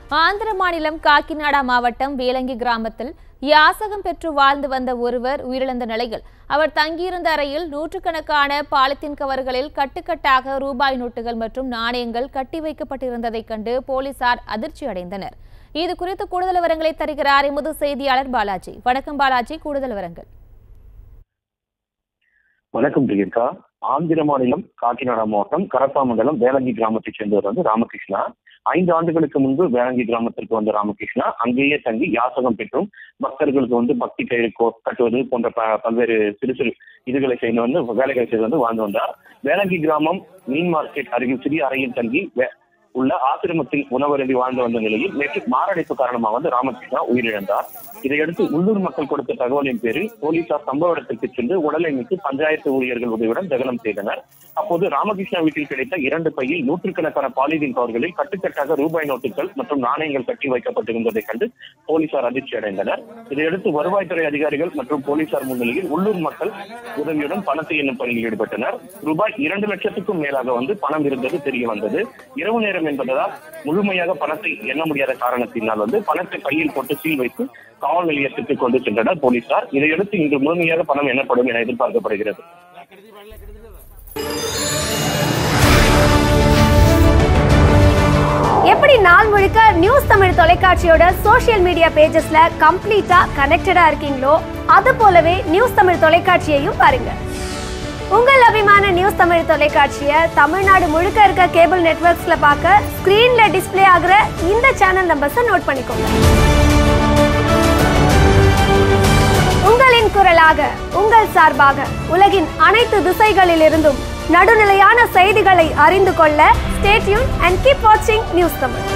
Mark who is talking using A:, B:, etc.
A: ஆந்திர மாநிலம் காக்கிநாடா மாவட்டம் வேலங்கி கிராமத்தில் யாசகம் பெற்று வாழ்ந்து வந்த ஒருவர் உயிரிழந்த நிலையில் அவர் தங்கியிருந்த அறையில் நூற்றுக்கணக்கான பாலித்தீன் கவர்களில் கட்டுக்கட்டாக ரூபாய் நோட்டுகள் மற்றும் நாணயங்கள் கட்டி வைக்கப்பட்டிருந்ததைக் கண்டு போலீசார் அதிர்ச்சி அடைந்தனர் இது குறித்து கூடுதல் விவரங்களை தருகிறார் எமது செய்தியாளர் பாலாஜி வணக்கம் பாலாஜி கூடுதல் விவரங்கள்
B: வணக்கம் பிரியங்கா ஆந்திர மாநிலம் காக்கிநாடா மாவட்டம் கரப்பாமண்டலம் வேலங்கி கிராமத்தைச் சேர்ந்தவர் வந்து ராமகிருஷ்ணா ஐந்து ஆண்டுகளுக்கு முன்பு வேலங்கி கிராமத்திற்கு வந்த ராமகிருஷ்ணா அங்கேயே தங்கி யாசகம் பெற்றும் பக்தர்களுக்கு வந்து பக்தி கயிறு கோ- கட்டுவது போன்ற ப- பல்வேறு சிறு சிறு இதுகளை செய்து வந்து வேலைகளை செய்து வந்து வாழ்ந்து வந்தார் வேலங்கி கிராமம் மீன் மார்க்கெட் அருகில் சிறிய அறையில் தங்கி வே- உள்ள ஆசிரமத்தில் உணவருந்தி வாழ்ந்து வந்த நிலையில் நேற்று மாரடைப்பு காரணமாக வந்து ராமகிருஷ்ணா உயிரிழந்தார் இதையடுத்து உள்ளூர் மக்கள் கொடுத்த தகவலின் பேரில் போலீசார் சம்பவ இடத்திற்கு சென்று உடலை மீட்டு பஞ்சாயத்து ஊழியர்கள் உதவியுடன் தகனம் செய்தனர் அப்போது ராமகிருஷ்ணா வீட்டில் கிடைத்த இரண்டு பையில் நூற்றுக்கணக்கான பாலிதீன் கவர்களில் கட்டுக்கட்டாக ரூபாய் நோட்டுகள் மற்றும் நாணயங்கள் கட்டி வைக்கப்பட்டிருந்ததைக் கண்டு போலீசார் அதிர்ச்சி அடைந்தனர் இதையடுத்து வருவாய்த்துறை அதிகாரிகள் மற்றும் போலீசார் முன்னிலையில் உள்ளூர் மக்கள் உதவியுடன் பணத்தை எண்ணும் பணியில் ஈடுபட்டனர் ரூபாய் இரண்டு லட்சத்துக்கும் மேலாக வந்து பணம் இருந்தது தெரிய வந்தது இரவு நேரம் என்பதால் முழுமையாக பணத்தை எண்ண முடியாத காரணத்தினால் வந்து பணத்தை பையில் போட்டு சீல் வைத்து காவல் நிலையத்திற்கு கொண்டு சென்றனர் போலீசார் இதையடுத்து இன்று முழுமையாக பணம் எண்ணப்படும் என எதிர்பார்க்கப்படுகிறது
C: எப்படி நாள் முழுக்க நியூஸ் தமிழ் தொலைக்காட்சியோட சோஷியல் மீடியா பேஜஸ்ல கம்ப்ளீட்டா கனெக்டடா இருக்கீங்களோ அது போலவே நியூஸ் தமிழ் தொலைக்காட்சியையும் பாருங்க உங்கள் அபிமான நியூஸ் தமிழ் தொலைக்காட்சியை தமிழ்நாடு முழுக்க இருக்க கேபிள் நெட்வொர்க்ஸ்ல பார்க்க ஸ்கிரீன்ல டிஸ்ப்ளே ஆகுற இந்த சேனல் நம்பர்ஸை நோட் பண்ணிக்கோங்க உங்களின் குரலாக உங்கள் சார்பாக உலகின் அனைத்து திசைகளிலிருந்தும் நடுநிலையான செய்திகளை அறிந்து கொள்ள ஸ்டேட்யூன் அண்ட் கீப் வாட்சிங் நியூஸ் தமிழ்